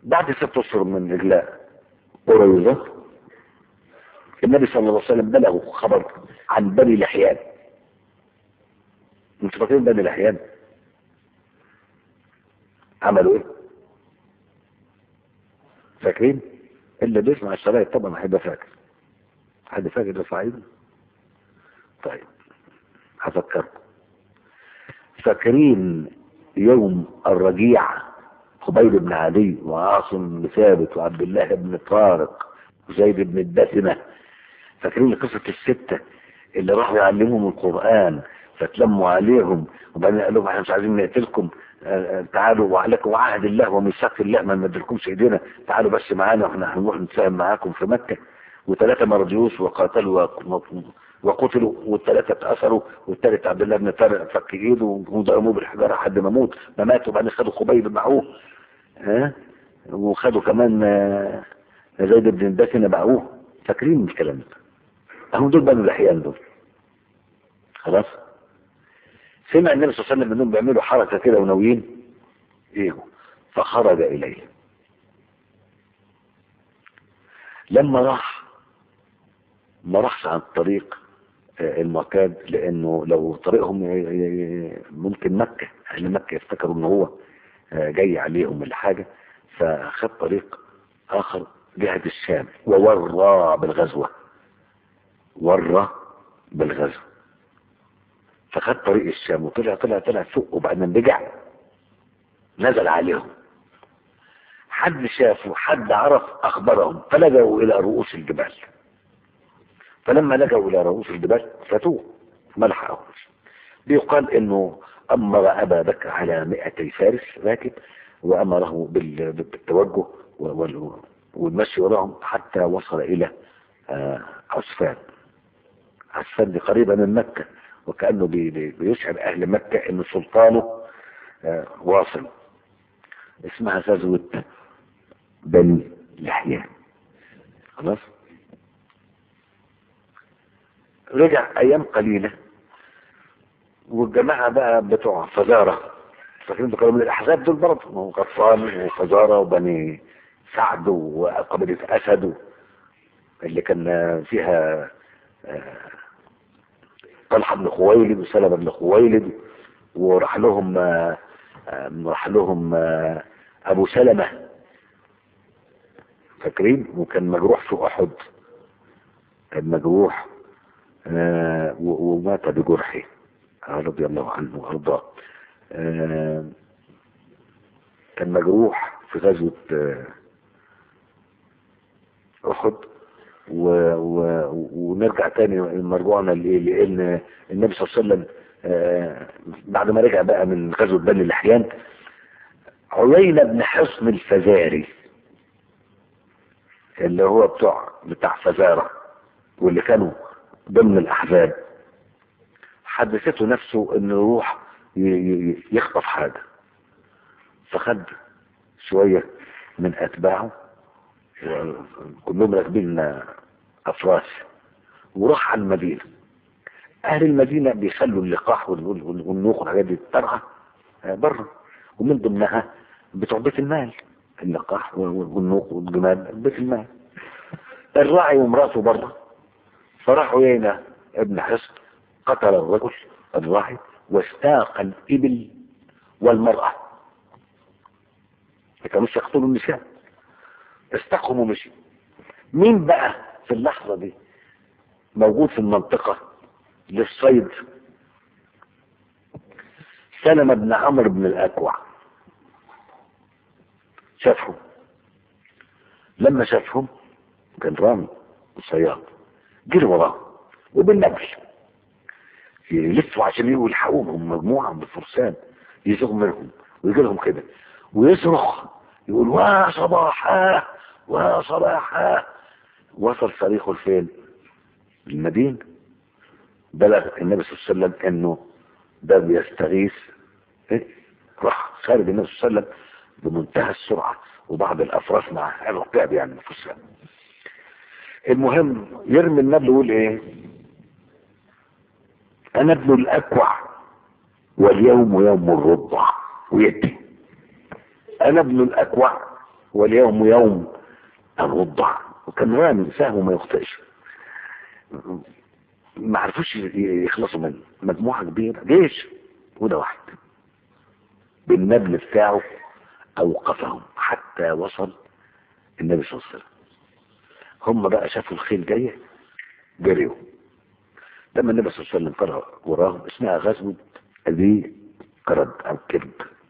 بعد ست اشهر من اجلاء قريظه النبي صلى الله عليه وسلم بلغه خبر عن بني لحيان انتوا فاكرين بني لحيان عملوا ايه فاكرين اللي بيسمع الشرايط طبعا هيبقى فاكر حد فاكر يرفع ايده طيب هفكركم فاكرين يوم الرجيع خبيب بن علي وعاصم بن ثابت وعبد الله بن طارق وزيد بن الدسمة فاكرين قصة الستة اللي راحوا يعلمهم القرآن فتلموا عليهم وبعدين قال لهم احنا مش عايزين نقتلكم آه، آه، تعالوا وعليكم وعهد الله وميثاق الله ما ندركمش ايدينا تعالوا بس معانا واحنا هنروح نتفاهم معاكم في مكة وثلاثة ما رضيوش وقاتلوا وق- وقتلوا والثلاثة اتأثروا والثالث عبد الله بن طارق فك ايده وضربوه بالحجارة لحد ما موت ما مات وبعدين خدوا خبيب معوه ها وخدوا كمان آه، زيد بن الدسنة باعوه فاكرين الكلام ده اهم دول بنو الاحيان دول خلاص سمع النبي صلى الله عليه وسلم انهم بيعملوا حركه كده وناويين ايه فخرج اليه لما راح ما راحش عن الطريق آه، المعتاد لانه لو طريقهم ي- ي- ممكن مكه اهل مكه يفتكروا ان هو آه، جاي عليهم ولا حاجه فخد طريق اخر جهه الشام وورى بالغزوه ورى بالغزوه فخد طريق الشام وطلع طلع طلع فوق وبعدين رجع نزل عليهم حد شافه حد عرف اخبرهم فلجوا الى رؤوس الجبال فلما لجوا الى رؤوس الجبال فاتوه ما لحقوش بيقال انه امر ابا بكر على مئتي فارس راكب وامره بال- بالتوجه وال- والمشي وراهم حتى وصل الى آه، عسفان عسفان دي قريبة من مكة وكأنه بي- بي- بيشعر أهل مكة أن سلطانه آه، واصل اسمها غزوة بني لحيان خلاص رجع أيام قليلة والجماعة بقى بتوع فزارة فاكرين ده كانوا من الأحزاب دول برضه ما هو غطفان وفزارة وبني سعد وقبيلة أسد اللي كان فيها آه، طلحة بن خويلد وسلمة بن خويلد وراح لهم آه، آه، راح لهم آه، أبو سلمة فاكرين وكان مجروح في أحد كان مجروح آه، و- ومات بجرحه آه، رضي الله عنه وأرضاه آه، كان مجروح في غزوة آه، أحد و... و... ونرجع تاني مرجوعنا لإيه؟ لأن النبي صلى الله عليه وسلم آه، بعد ما رجع بقى من غزوة بني الأحيان عيينة بن حصن الفزاري اللي هو بتوع بتاع فزارة واللي كانوا ضمن الأحزاب حدثته نفسه انه يروح ي- ي- يخطف حاجة فخد شوية من أتباعه كلهم راكبين افراس وراح على المدينه اهل المدينه بيخلوا اللقاح وال- وال- والنوخ والحاجات دي ترعى بره ومن ضمنها بتوع بيت المال اللقاح وال- والنوخ والجمال بيت المال الراعي ومراته بره فراحوا هنا ابن حصن قتل الرجل الراعي واستاق الابل والمراه ما كانوش يقتلوا النساء استقهم ومشي مين بقى في اللحظة دي موجود في المنطقة للصيد سلمة بن عمرو بن الأكوع شافهم لما شافهم كان رامي وصياد جري وراهم وبالنبل يلفوا عشان يجوا يلحقوهم هم مجموعة من الفرسان يزغوا منهم ويجي لهم كده ويصرخ يقول وا صباحا وا صباحا وصل صريخه لفين المدينة بلغ النبي صلى الله عليه وسلم انه ده بيستغيث إيه؟ راح خارج النبي صلى الله عليه وسلم بمنتهى السرعة وبعض الافراس مع الركاب يعني الفرسان المهم يرمي النبل ويقول ايه انا ابن الاكوع واليوم يوم الرضع ويدي انا ابن الاكوع واليوم يوم الوضع وكان رامي سهم ما يخطئش ما عرفوش يخلصوا منه مجموعة كبيرة جيش وده واحد بالنبل بتاعه اوقفهم حتى وصل النبي صلى الله عليه وسلم هم بقى شافوا الخيل جاية جريوا لما النبي صلى الله عليه وسلم قرأ وراهم اسمها غزوة ذي قرد او كرب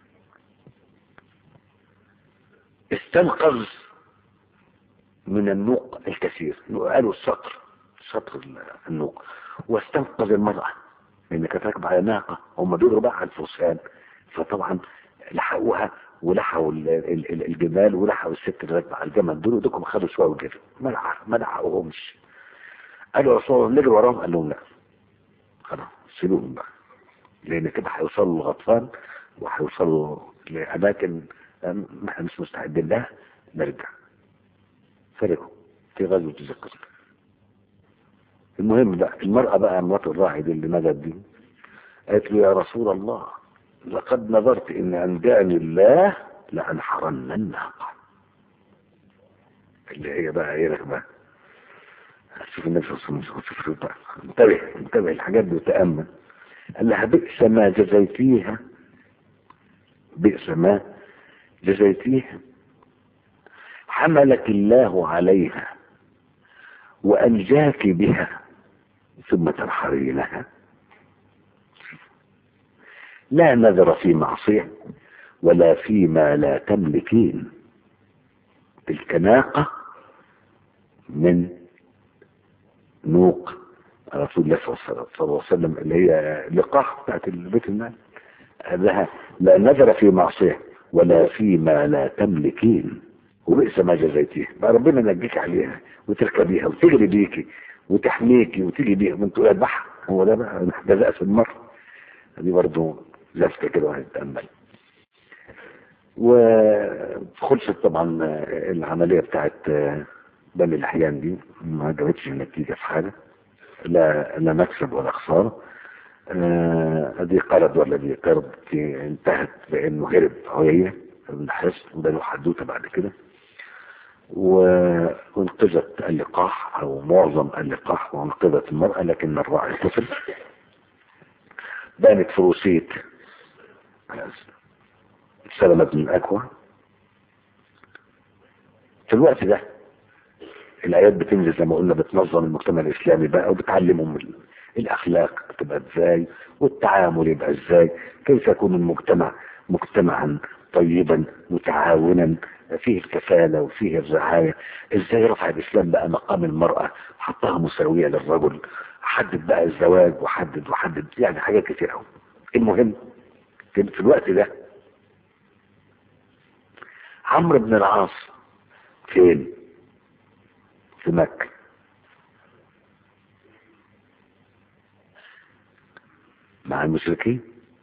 استنقذ من النوق الكثير قالوا السطر سطر النوق واستنقذ المرأة لان كانت راكبة على ناقة هم بيجروا بقى على الفرسان فطبعا لحقوها ولحقوا ال- ال- ال- الجمال ولحقوا الست اللي راكبة على الجمل دول ودكم خدوا شوية وجروا ما لحق- ما لحقوهمش قالوا يا رسول الله نجري وراهم قال لهم لا خلاص سيبوهم بقى لان كده هيوصلوا لغطفان وهيوصلوا لاماكن أم، احنا مش مستعدين لها نرجع فرقوا في غزوة الزقر المهم بقى المرأة بقى مرات الراعي دي اللي نجت دي قالت له يا رسول الله لقد نظرت ان انجاني الله لانحرن الناقة اللي هي بقى ايه لك بقى شوف النبي صلى الله عليه وسلم شوف شوف بقى انتبه انتبه الحاجات دي وتأمل قال لها بئس ما جزيتيها بئس ما جزيتيها حملك الله عليها وأنجاك بها ثم ترحلينها لا نذر في معصية ولا فيما لا تملكين تلك ناقة من نوق رسول الله صلى الله عليه وسلم اللي هي لقاح بتاعت بيت المال قال لها لا نذر في معصية ولا فيما لا تملكين وبئس ما جزيتيه بقى ربنا نجيك عليها وتركبيها وتجري بيكي وتحميكي وتيجي بيها من تقول اذبحها هو ده بقى جزاء في المر دي برضه لفتة كده واحد يتأمل وخلصت طبعا العملية بتاعت بني الأحيان دي ما جابتش النتيجة في حاجة لا لا مكسب ولا خسارة آه، ادي قرض ولا دي قرض دي انتهت بانه هرب هي من الحصن وده له حدوته بعد كده و- وانقذت اللقاح او معظم اللقاح وانقذت المرأة لكن الراعي طفل بانت فروسية سلمة بن الأكوى في الوقت ده الآيات بتنزل زي ما قلنا بتنظم المجتمع الإسلامي بقى وبتعلمهم ال- الأخلاق تبقى إزاي والتعامل يبقى إزاي كيف يكون المجتمع مجتمعا طيبا متعاونا فيه الكفالة وفيه الرعاية إزاي رفع الإسلام بقى مقام المرأة حطها مساوية للرجل حدد بقى الزواج وحدد وحدد يعني حاجات كتير قوي المهم في في الوقت ده عمرو بن العاص فين في مكة مع المشركين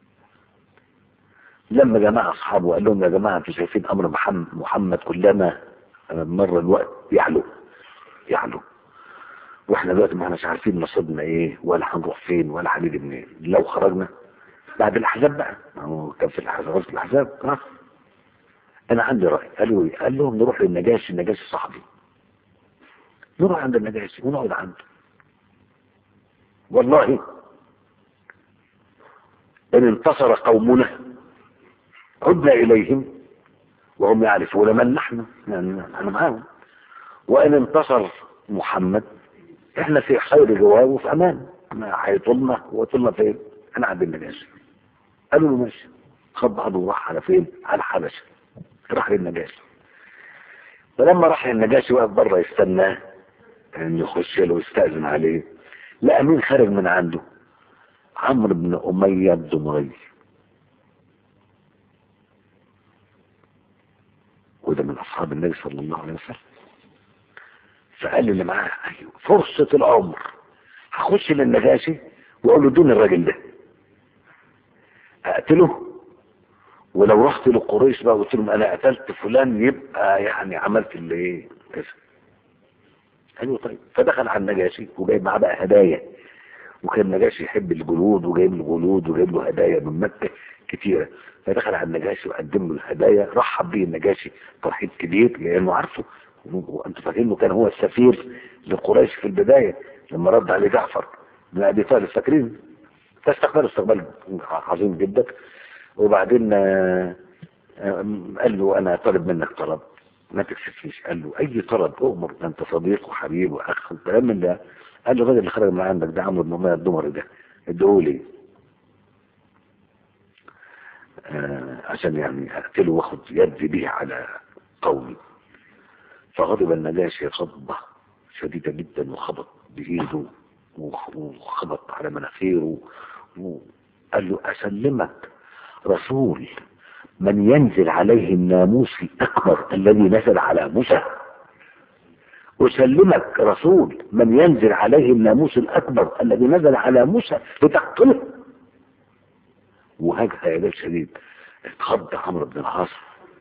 لما جماعة أصحابه وقال لهم يا جماعة انتوا شايفين أمر محمد, محمد كلما مر الوقت يعلو يعلو واحنا دلوقتي ما احناش عارفين نصيبنا ايه ولا هنروح فين ولا هنيجي منين لو خرجنا بعد الاحزاب بقى ما هو كان في الاحزاب غزوة الاحزاب ها انا عندي راي قالوا ايه قال لهم نروح للنجاشي النجاشي صاحبي نروح عند النجاشي ونقعد عنده والله ان انتصر قومنا عدنا اليهم وهم يعرفون من نحن يعني احنا معاهم وان انتصر محمد احنا في خير جواب وفي امان ما هيطولنا وطولنا فين انا عند النجاشي قالوا له ماشي خد بعضه وراح على فين على حبشه راح للنجاشي فلما راح للنجاشي وقف بره يستناه ان يخش له ويستأذن عليه لقى مين خارج من عنده عمرو بن أمية الدمري وده من أصحاب النبي صلى الله عليه وسلم فقال اللي معاه أيوه فرصة العمر هخش للنجاشي وأقول له دون الراجل ده أقتله ولو رحت لقريش بقى وقلت لهم أنا قتلت فلان يبقى يعني عملت اللي إيه كذا قالوا طيب فدخل على النجاشي وجايب معاه بقى هدايا وكان النجاشي يحب الجلود وجايب له جلود وجايب له هدايا من مكة كتيرة فدخل على النجاشي وقدم له الهدايا رحب به النجاشي ترحيب كبير لانه عارفه وانتوا فاكرين انه كان هو السفير لقريش في البداية لما رد عليه جعفر بن ابي طالب فاكرين فاستقبل استقبال عظيم جدا وبعدين آه، آه، قال له انا طالب منك طلب ما تكسفنيش قال له اي طلب اؤمر ده انت صديق وحبيب واخ وكلام من ده قال له الراجل اللي خرج من عندك ده عمرو بن اميه الدمري ده ادعوا آه عشان يعني اقتله واخد يدي به على قومي فغضب النجاشي غضبه شديدة جدا وخبط بإيده وخبط على مناخيره وقال له أسلمك رسول من ينزل عليه الناموس الأكبر الذي نزل على موسى أسلمك رسول من ينزل عليه الناموس الأكبر الذي نزل على موسى لتقتله وهجها يا شديد اتخض عمرو بن العاص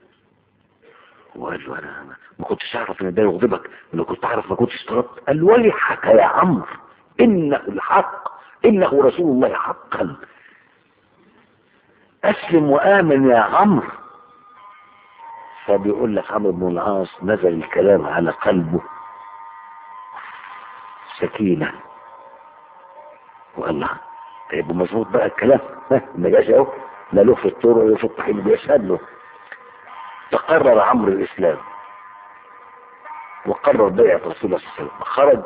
وقال له انا ما كنتش اعرف ان ده يغضبك لو كنت اعرف ما كنتش طلبت قال ويحك يا عمرو انه الحق انه رسول الله حقا اسلم وامن يا عمرو فبيقول لك عمرو بن العاص نزل الكلام على قلبه سكينة وقال له طيب مظبوط بقى الكلام ما جاش اهو لا له في الطرق ولا في الطحين بيشهد له تقرر عمرو الاسلام وقرر بيعة رسول الله صلى الله عليه وسلم خرج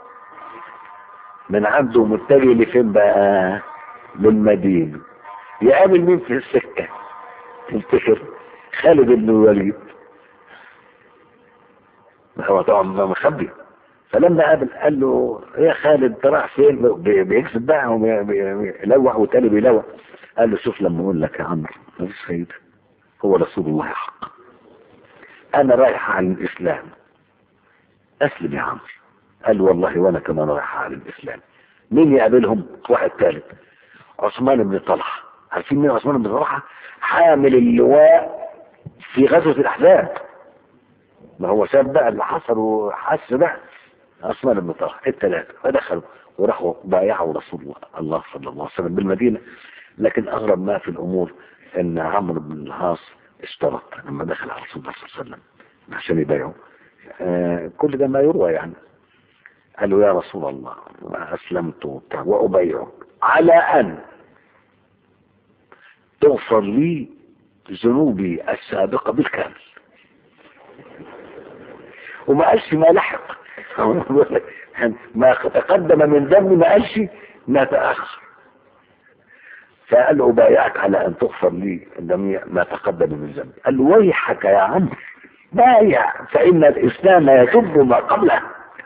من عنده متجه لفين بقى للمدينة يقابل مين في السكة تفتكر خالد بن الوليد هو طبعا مخبي فلما قابل قال له يا خالد انت رايح فين بيكسب بقى وبيلوح وتاني بيلوح قال له شوف لما اقول لك يا عمرو مفيش فايده هو رسول الله حق انا رايح عن الاسلام اسلم يا عمرو قال والله وانا كمان رايح عن الاسلام مين يقابلهم واحد ثالث عثمان بن طلحه عارفين مين عثمان بن طلحه حامل اللواء في غزوه الاحزاب ما هو شاب بقى اللي حصل وحس بقى عثمان بن طلحه الثلاثه فدخلوا وراحوا بايعوا رسول الله الله صلى الله عليه وسلم بالمدينه لكن اغرب ما في الامور ان عمرو بن العاص اشترط لما دخل على رسول الله صلى الله عليه وسلم عشان يبايعه آه كل ده ما يروى يعني قال له يا رسول الله اسلمت وابايعك على ان تغفر لي ذنوبي السابقة بالكامل وما قالش ما لحق ما تقدم من ذنبي ما قالش ما تأخر فقال له أبايعك على أن تغفر لي ما تقدم من ذنبي قال له ويحك يا عمرو بايع فإن الإسلام يجب ما قبله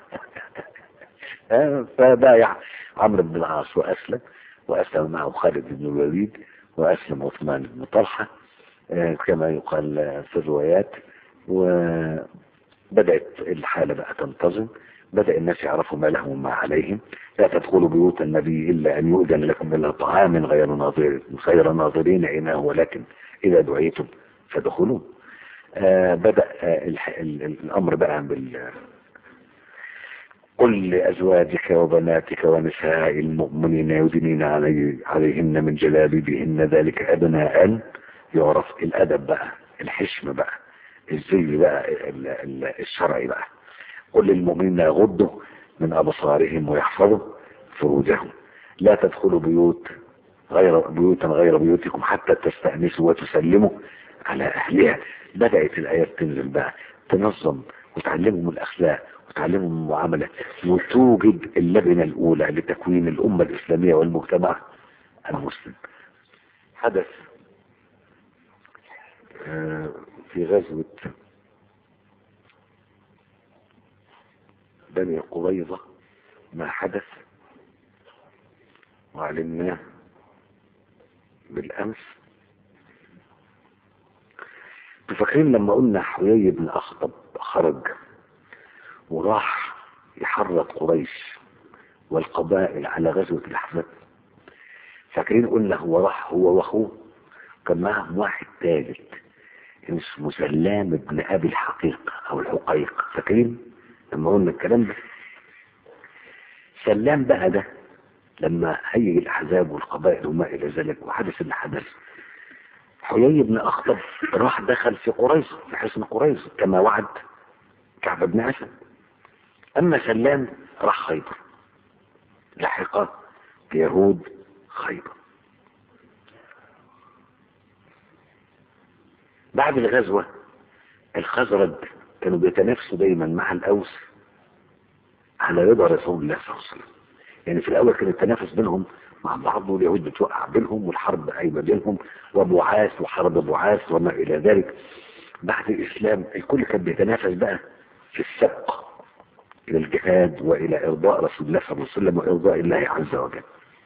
فبايع عمرو بن العاص وأسلم وأسلم معه خالد بن الوليد وأسلم عثمان بن طلحة كما يقال في الروايات وبدأت الحالة بقى تنتظم بدأ الناس يعرفوا ما لهم وما عليهم لا تدخلوا بيوت النبي إلا أن يؤذن لكم إلى طعام غير ناظر غير ناظرين إناه ولكن إذا دعيتم فدخلوا آه بدأ آه الأمر بقى بال قل لأزواجك وبناتك ونساء المؤمنين يدنين علي عليهن من جلابيبهن ذلك أدنى أن يعرف الأدب بقى الحشم بقى الزي بقى الشرعي بقى قل للمؤمنين يغضوا من أبصارهم ويحفظوا فروجهم لا تدخلوا بيوت غير بيوتا غير بيوتكم حتى تستأنسوا وتسلموا على أهلها بدأت الآيات تنزل بقى تنظم وتعلمهم الأخلاق وتعلمهم المعاملة وتوجد اللبنة الأولى لتكوين الأمة الإسلامية والمجتمع المسلم حدث في غزوة بني قريظة ما حدث وعلمناه بالأمس تفكرين لما قلنا حيي بن أخطب خرج وراح يحرض قريش والقبائل على غزوة الأحزاب فاكرين قلنا هو راح هو واخوه كان معهم واحد ثالث اسمه سلام بن ابي الحقيق او الحقيق فاكرين لما قلنا الكلام ده سلام بقى ده لما هيج الاحزاب والقبائل وما الى ذلك وحدث اللي حدث حيي بن أخطب راح دخل في قريش في حصن قريش كما وعد كعب بن أسد أما سلام راح خيبر لحق بيهود خيبر بعد الغزوة الخزرج كانوا بيتنافسوا دايما مع الأوس على رضا رسول الله صلى الله عليه وسلم يعني في الأول كان التنافس بينهم مع بعض واليهود بتوقع بينهم والحرب قايمة بينهم وبعاث وحرب بعاث وما إلى ذلك بعد الإسلام الكل كان بيتنافس بقى في السبق إلى الجهاد وإلى إرضاء رسول الله صلى الله عليه وسلم وإرضاء الله عز وجل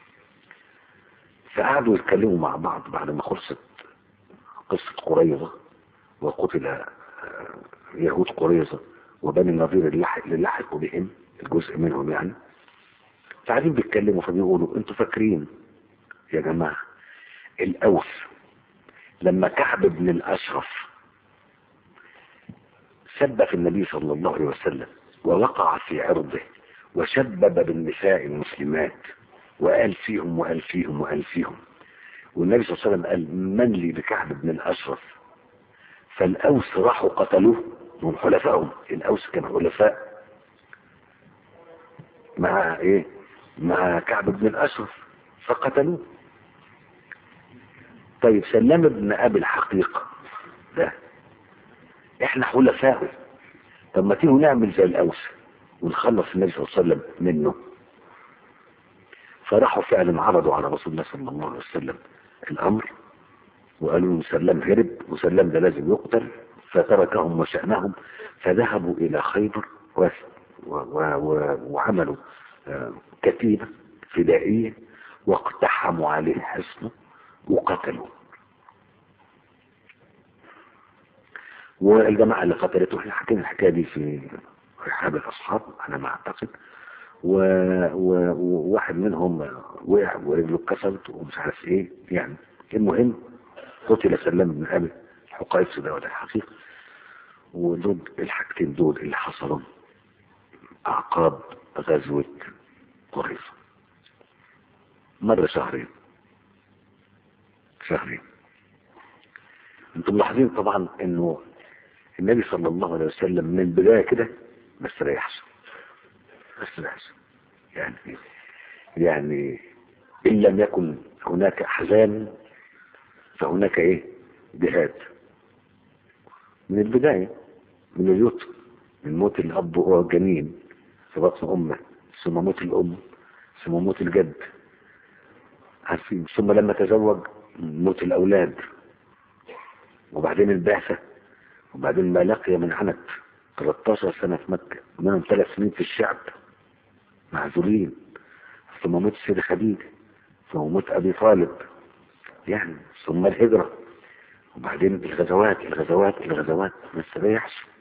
فقعدوا يتكلموا مع بعض بعد ما خلصت قصة قريظة وقتل يهود قريظة وبني النظير اللي لحقوا بهم الجزء منهم يعني قاعدين بيتكلموا فبيقولوا انتوا فاكرين يا جماعة الأوس لما كعب بن الأشرف سب في النبي صلى الله عليه وسلم ووقع في عرضه وشبب بالنساء المسلمات وقال فيهم وقال فيهم وقال فيهم والنبي صلى الله عليه وسلم قال من لي بكعب بن الأشرف فالأوس راحوا قتلوه من حلفائهم الأوس كانوا حلفاء مع ايه مع كعب بن الأشرف فقتلوه طيب سلام بن أبي الحقيقة ده احنا حلفائه طب ما تيجوا نعمل زي الأوس ونخلص النبي صلى الله عليه وسلم منه فراحوا فعلا عرضوا على رسول الله صلى الله عليه وسلم الأمر وقالوا له سلام هرب وسلام ده لازم يقتل فتركهم وشأنهم فذهبوا إلى خيبر و... و... و... وعملوا كتيبة فدائية واقتحموا عليه حصنه وقتلوه والجماعة اللي قتلته احنا حكينا الحكاية دي في رحاب الأصحاب على ما أعتقد وواحد منهم وقع ورجله اتكسرت ومش عارف ايه يعني المهم قتل سلام بن أبي الحقائق ده ولا الحقيقة ودول الحاجتين دول اللي حصلوا أعقاب غزوة قريظة مر شهرين شهرين انتم ملاحظين طبعا انه النبي صلى الله عليه وسلم من البداية كده ما استريحش ما استريحش يعني يعني إن لم يكن هناك أحزان فهناك إيه جهاد من البداية من اليوت من موت الأب وهو جنين في بطن أمه ثم موت الأم ثم موت الجد عارفين ثم لما تزوج موت الأولاد وبعدين البعثة وبعدين ما لقي من عنت 13 سنة في مكة منهم ثلاث سنين في الشعب معزولين ثم موت السيدة خديجة ثم موت أبي طالب يعني ثم الهجرة وبعدين الغزوات الغزوات الغزوات ما استريحش